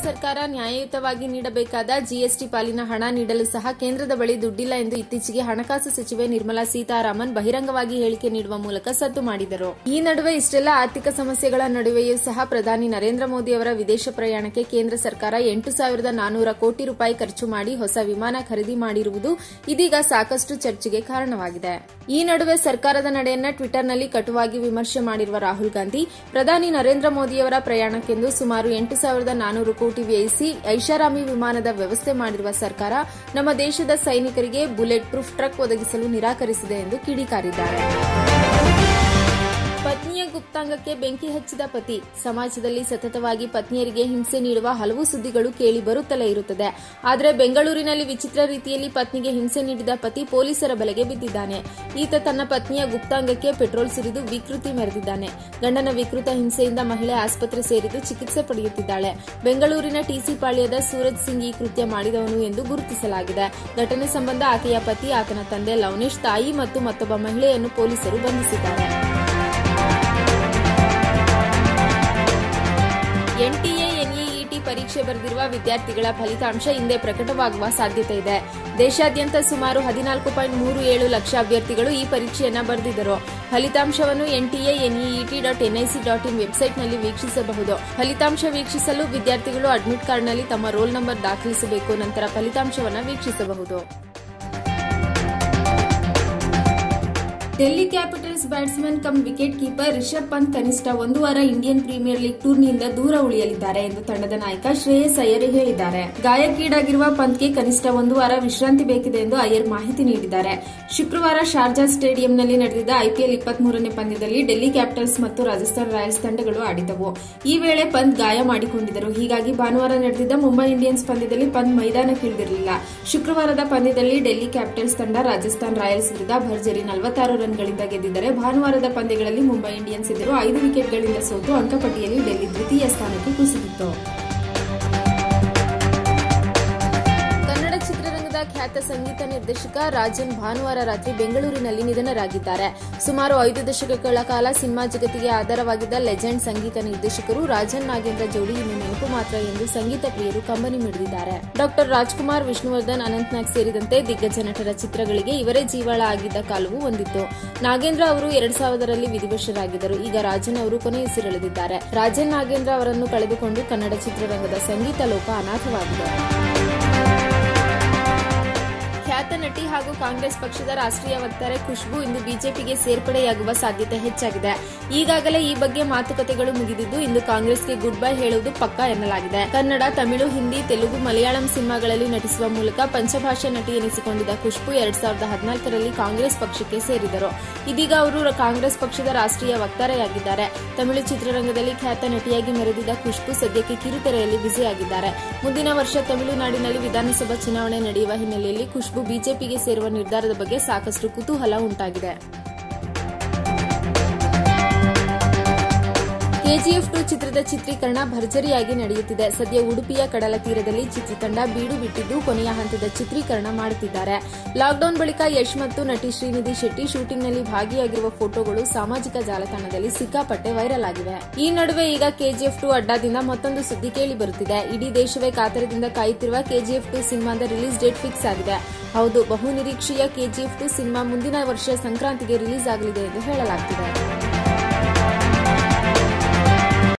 ಸರ್ಕಾರ ನ್ಯಾಯಯುತವಾಗಿ ನೀಡಬೇಕಾದ ಜಿಎಸ್ಟಿ ಪಾಲಿನ ಹಣ ನೀಡಲು ಸಹ ಕೇಂದ್ರದ ಬಳಿ ದುಡ್ಡಿಲ್ಲ ಎಂದು ಇತ್ತೀಚೆಗೆ ಹಣಕಾಸು ಸಚಿವೆ ನಿರ್ಮಲಾ ಸೀತಾರಾಮನ್ ಬಹಿರಂಗವಾಗಿ ಹೇಳಿಕೆ ನೀಡುವ ಮೂಲಕ ಸದ್ದು ಮಾಡಿದರು ಈ ನಡುವೆ ಇಷ್ಟೆಲ್ಲ ಆರ್ಥಿಕ ಸಮಸ್ಯೆಗಳ ನಡುವೆಯೂ ಸಹ ಪ್ರಧಾನಿ ನರೇಂದ್ರ ಮೋದಿ ಅವರ ವಿದೇಶ ಪ್ರಯಾಣಕ್ಕೆ ಕೇಂದ್ರ ಸರ್ಕಾರ ಎಂಟು ಸಾವಿರದ ನಾನೂರ ಕೋಟಿ ರೂಪಾಯಿ ಖರ್ಚು ಮಾಡಿ ಹೊಸ ವಿಮಾನ ಖರೀದಿ ಮಾಡಿರುವುದು ಇದೀಗ ಸಾಕಷ್ಟು ಚರ್ಚೆಗೆ ಕಾರಣವಾಗಿದೆ ಈ ನಡುವೆ ಸರ್ಕಾರದ ನಡೆಯನ್ನ ಟ್ವಿಟರ್ನಲ್ಲಿ ಕಟುವಾಗಿ ವಿಮರ್ಶೆ ಮಾಡಿರುವ ರಾಹುಲ್ ಗಾಂಧಿ ಪ್ರಧಾನಿ ನರೇಂದ್ರ ಮೋದಿಯವರ ಪ್ರಯಾಣಕ್ಕೆಂದು ಸುಮಾರು ಎಂಟು ಸಾವಿರದ ನಾನೂರು ಕೋಟಿ ವ್ಯಯಿಸಿ ಐಷಾರಾಮಿ ವಿಮಾನದ ವ್ಯವಸ್ಥೆ ಮಾಡಿರುವ ಸರ್ಕಾರ ನಮ್ಮ ದೇಶದ ಸೈನಿಕರಿಗೆ ಬುಲೆಟ್ ಪ್ರೂಫ್ ಟ್ರಕ್ ಒದಗಿಸಲು ನಿರಾಕರಿಸಿದೆ ಎಂದು ಕಿಡಿಕಾರಿದ್ದಾರೆ ಪತ್ನಿಯ ಗುಪ್ತಾಂಗಕ್ಕೆ ಬೆಂಕಿ ಹಚ್ಚಿದ ಪತಿ ಸಮಾಜದಲ್ಲಿ ಸತತವಾಗಿ ಪತ್ನಿಯರಿಗೆ ಹಿಂಸೆ ನೀಡುವ ಹಲವು ಸುದ್ದಿಗಳು ಕೇಳಿ ಬರುತ್ತಲೇ ಇರುತ್ತದೆ ಆದರೆ ಬೆಂಗಳೂರಿನಲ್ಲಿ ವಿಚಿತ್ರ ರೀತಿಯಲ್ಲಿ ಪತ್ನಿಗೆ ಹಿಂಸೆ ನೀಡಿದ ಪತಿ ಪೊಲೀಸರ ಬಲೆಗೆ ಬಿದ್ದಿದ್ದಾನೆ ಈತ ತನ್ನ ಪತ್ನಿಯ ಗುಪ್ತಾಂಗಕ್ಕೆ ಪೆಟ್ರೋಲ್ ಸುರಿದು ವಿಕೃತಿ ಮೆರೆದಿದ್ದಾನೆ ಗಂಡನ ವಿಕೃತ ಹಿಂಸೆಯಿಂದ ಮಹಿಳೆ ಆಸ್ಪತ್ರೆ ಸೇರಿದ್ದು ಚಿಕಿತ್ಸೆ ಪಡೆಯುತ್ತಿದ್ದಾಳೆ ಬೆಂಗಳೂರಿನ ಟಿಸಿ ಪಾಳ್ಯದ ಸೂರಜ್ ಸಿಂಗ್ ಈ ಕೃತ್ಯ ಮಾಡಿದವನು ಎಂದು ಗುರುತಿಸಲಾಗಿದೆ ಘಟನೆ ಸಂಬಂಧ ಆಕೆಯ ಪತಿ ಆತನ ತಂದೆ ಲವನೇಶ್ ತಾಯಿ ಮತ್ತು ಮತ್ತೊಬ್ಬ ಮಹಿಳೆಯನ್ನು ಪೊಲೀಸರು ಬಂಧಿಸಿದ್ದಾರೆ ಎನ್ಟಿಎ ಎನ್ಇಇಟಿ ಪರೀಕ್ಷೆ ಬರೆದಿರುವ ವಿದ್ಯಾರ್ಥಿಗಳ ಫಲಿತಾಂಶ ಹಿಂದೆ ಪ್ರಕಟವಾಗುವ ಸಾಧ್ಯತೆ ಇದೆ ದೇಶಾದ್ಯಂತ ಸುಮಾರು ಹದಿನಾಲ್ಕು ಪಾಯಿಂಟ್ ಮೂರು ಏಳು ಲಕ್ಷ ಅಭ್ಯರ್ಥಿಗಳು ಈ ಪರೀಕ್ಷೆಯನ್ನ ಬರೆದಿದ್ದರು ಫಲಿತಾಂಶವನ್ನು NTA NEET dot NIC dot in ವೆಬ್ಸೈಟ್ನಲ್ಲಿ ವೀಕ್ಷಿಸಬಹುದು ಫಲಿತಾಂಶ ವೀಕ್ಷಿಸಲು ವಿದ್ಯಾರ್ಥಿಗಳು ಅಡ್ಮಿಟ್ ಕಾರ್ಡ್ನಲ್ಲಿ ತಮ್ಮ ರೋಲ್ ನಂಬರ್ ದಾಖಲಿಸಬೇಕು ನಂತರ ಫಲಿತಾಂಶವನ್ನು ವೀಕ್ಷಿಸಬಹುದು Delhi Capitals batsman cum wicket keeper Rishabh Pant ಕನಿಷ್ಠ ಒಂದು ವಾರ ಇಂಡಿಯನ್ ಪ್ರೀಮಿಯರ್ ಲೀಗ್ ಟೂರ್ನಿಯಿಂದ ದೂರ ಉಳಿಯಲಿದ್ದಾರೆ ಎಂದು ತಂಡದ ನಾಯಕ ಶ್ರೇಯಸ್ ಅಯ್ಯರ್ ಹೇಳಿದ್ದಾರೆ ಗಾಯಕ್ಕೀಡಾಗಿರುವ ಪಂತ್ಗೆ ಕನಿಷ್ಠ ಒಂದು ವಾರ ವಿಶ್ರಾಂತಿ ಬೇಕಿದೆ ಎಂದು ಅಯ್ಯರ್ ಮಾಹಿತಿ ನೀಡಿದ್ದಾರೆ ಶುಕ್ರವಾರ ಶಾರ್ಜಾ ಸ್ಟೇಡಿಯಂನಲ್ಲಿ ನಡೆದಿದ್ದ ಐಪಿಎಲ್ ಇಪ್ಪತ್ಮೂರನೇ ಪಂದ್ಯದಲ್ಲಿ ಡೆಲ್ಲಿ ಕ್ಯಾಪಿಟಲ್ಸ್ ಮತ್ತು ರಾಜಸ್ಥಾನ್ ರಾಯಲ್ಸ್ ತಂಡಗಳು ಆಡಿದವು ಈ ವೇಳೆ ಪಂತ್ ಗಾಯ ಮಾಡಿಕೊಂಡಿದ್ದರು ಹೀಗಾಗಿ ಭಾನುವಾರ ನಡೆದಿದ್ದ ಮುಂಬೈ ಇಂಡಿಯನ್ಸ್ ಪಂದ್ಯದಲ್ಲಿ ಪಂತ್ ಮೈದಾನಕ್ಕಿಳಿದಿರಲಿಲ್ಲ ಶುಕ್ರವಾರದ ಪಂದ್ಯದಲ್ಲಿ ಡೆಲ್ಲಿ ಕ್ಯಾಪಿಟಲ್ಸ್ ತಂಡ ರಾಜಸ್ಥಾನ್ ರಾಯಲ್ಸ್ ವಿರುದ್ಧ ಭರ್ಜರಿ ನಲವತ್ತಾರು ರನ್ಗಳಿಂದ ಗೆದ್ದಿದ್ದರೆ ಭಾನುವಾರದ ಪಂದ್ಯಗಳಲ್ಲಿ ಮುಂಬೈ ಇಂಡಿಯನ್ಸ್ ಎದುರು ಐದು ವಿಕೆಟ್ಗಳಿಂದ ಸೋತು ಅಂಕಪಟ್ಟಿಯಲ್ಲಿ ಡೆಲ್ಲಿ ದ್ವಿತೀಯ ಸ್ಥಾನಕ್ಕೆ ಕುಸಿದಿತ್ತು ಕನ್ನಡ ಚಿತ್ರರಂಗದ ಖ್ಯಾತ ಸಂಗೀತ ನಿರ್ದೇಶಕ ರಾಜನ್ ಭಾನುವಾರ ರಾತ್ರಿ ಬೆಂಗಳೂರಿನಲ್ಲಿ ನಿಧನರಾಗಿದ್ದಾರೆ ಸುಮಾರು ಐದು ದಶಕಗಳ ಕಾಲ ಸಿನಿಮಾ ಜಗತ್ತಿಗೆ ಆಧಾರವಾಗಿದ್ದ ಲೆಜೆಂಡ್ ಸಂಗೀತ ನಿರ್ದೇಶಕರು ರಾಜನ್ ನಾಗೇಂದ್ರ ಜೋಡಿ ಇನ್ನು ನೆನಪು ಮಾತ್ರ ಎಂದು ಸಂಗೀತ ಪ್ರಿಯರು ಕಂಬನಿ ಮಿಡಿದಿದ್ದಾರೆ ಡಾಕ್ಟರ್ ರಾಜ್ಕುಮಾರ್ ವಿಷ್ಣುವರ್ಧನ್ ಅನಂತ್ನಾಗ್ ಸೇರಿದಂತೆ ದಿಗ್ಗಜ ನಟರ ಚಿತ್ರಗಳಿಗೆ ಇವರೇ ಜೀವಾಳ ಆಗಿದ್ದ ಕಾಲವೂ ಒಂದಿತ್ತು ನಾಗೇಂದ್ರ ಅವರು ಎರಡ್ ಸಾವಿರದಲ್ಲಿ ವಿಧಿವಶರಾಗಿದ್ದರು ಈಗ ರಾಜನ್ ಅವರು ಕೊನೆಯುಸಿರೆಳೆದಿದ್ದಾರೆ ರಾಜನ್ ನಾಗೇಂದ್ರ ಅವರನ್ನು ಕಳೆದುಕೊಂಡು ಕನ್ನಡ ಚಿತ್ರರಂಗದ ಸಂಗೀತ ಲೋಕ ಅನಾಥವಾಗಿದೆ ಖ್ಯಾತ ನಟಿ ಹಾಗೂ ಕಾಂಗ್ರೆಸ್ ಪಕ್ಷದ ರಾಷ್ಟ್ರೀಯ ವಕ್ತಾರೆ ಖುಷ್ಬು ಇಂದು ಬಿಜೆಪಿಗೆ ಸೇರ್ಪಡೆಯಾಗುವ ಸಾಧ್ಯತೆ ಹೆಚ್ಚಾಗಿದೆ ಈಗಾಗಲೇ ಈ ಬಗ್ಗೆ ಮಾತುಕತೆಗಳು ಮುಗಿದಿದ್ದು ಇಂದು ಕಾಂಗ್ರೆಸ್ಗೆ ಗುಡ್ ಬೈ ಹೇಳುವುದು ಪಕ್ಕಾ ಎನ್ನಲಾಗಿದೆ ಕನ್ನಡ ತಮಿಳು ಹಿಂದಿ ತೆಲುಗು ಮಲಯಾಳಂ ಸಿನಿಮಾಗಳಲ್ಲಿ ನಟಿಸುವ ಮೂಲಕ ಪಂಚಭಾಷಾ ನಟಿ ಎನಿಸಿಕೊಂಡಿದ್ದ ಖುಷ್ಬು ಎರಡ್ ಸಾವಿರದ ಹದಿನಾಲ್ಕರಲ್ಲಿ ಕಾಂಗ್ರೆಸ್ ಪಕ್ಷಕ್ಕೆ ಸೇರಿದರು ಇದೀಗ ಅವರು ಕಾಂಗ್ರೆಸ್ ಪಕ್ಷದ ರಾಷ್ಟ್ರೀಯ ವಕ್ತಾರೆಯಾಗಿದ್ದಾರೆ ತಮಿಳು ಚಿತ್ರರಂಗದಲ್ಲಿ ಖ್ಯಾತ ನಟಿಯಾಗಿ ಮೆರೆದಿದ್ದ ಖುಷ್ಬು ಸದ್ಯಕ್ಕೆ ಕಿರುತೆರೆಯಲ್ಲಿ ಬ್ಯುಸಿಯಾಗಿದ್ದಾರೆ ಮುಂದಿನ ವರ್ಷ ತಮಿಳುನಾಡಿನಲ್ಲಿ ವಿಧಾನಸಭಾ ಚುನಾವಣೆ ನಡೆಯುವ ಹಿನ್ನೆಲೆಯಲ್ಲಿ ಖುಷ್ಬು ಬಿಜೆಪಿಗೆ ಸೇರುವ ನಿರ್ಧಾರದ ಬಗ್ಗೆ ಸಾಕಷ್ಟು ಕುತೂಹಲ ಉಂಟಾಗಿದೆ ಕೆಜಿಎಫ್ ಟು ಚಿತ್ರದ ಚಿತ್ರೀಕರಣ ಭರ್ಜರಿಯಾಗಿ ನಡೆಯುತ್ತಿದೆ ಸದ್ಯ ಉಡುಪಿಯ ಕಡಲ ತೀರದಲ್ಲಿ ಚಿತ್ರತಂಡ ಬೀಡು ಬಿಟ್ಟಿದ್ದು ಕೊನೆಯ ಹಂತದ ಚಿತ್ರೀಕರಣ ಮಾಡುತ್ತಿದ್ದಾರೆ ಲಾಕ್ಡೌನ್ ಬಳಿಕ ಯಶ್ ಮತ್ತು ನಟಿ ಶ್ರೀನಿಧಿ ಶೆಟ್ಟಿ ಶೂಟಿಂಗ್ನಲ್ಲಿ ಭಾಗಿಯಾಗಿರುವ ಫೋಟೋಗಳು ಸಾಮಾಜಿಕ ಜಾಲತಾಣದಲ್ಲಿ ಸಿಕ್ಕಾಪಟ್ಟೆ ವೈರಲ್ ಆಗಿವೆ ಈ ನಡುವೆ ಈಗ ಕೆಜಿಎಫ್ ಟು ಅಡ್ಡಾದಿಂದ ಮತ್ತೊಂದು ಸುದ್ದಿ ಕೇಳಿ ಬರುತ್ತಿದೆ ಇಡೀ ದೇಶವೇ ಕಾತರದಿಂದ ಕಾಯುತ್ತಿರುವ ಕೆಜಿಎಫ್ ಟು ಸಿನಿಮಾದ ರಿಲೀಸ್ ಡೇಟ್ ಫಿಕ್ಸ್ ಆಗಿದೆ ಹೌದು ಬಹು ನಿರೀಕ್ಷೆಯ ಕೆಜಿಎಫ್ ಟು ಸಿನಿಮಾ ಮುಂದಿನ ವರ್ಷ ಸಂಕ್ರಾಂತಿಗೆ ರಿಲೀಸ್ ಆಗಲಿದೆ ಎಂದು ಹೇಳಲಾಗುತ್ತಿದೆ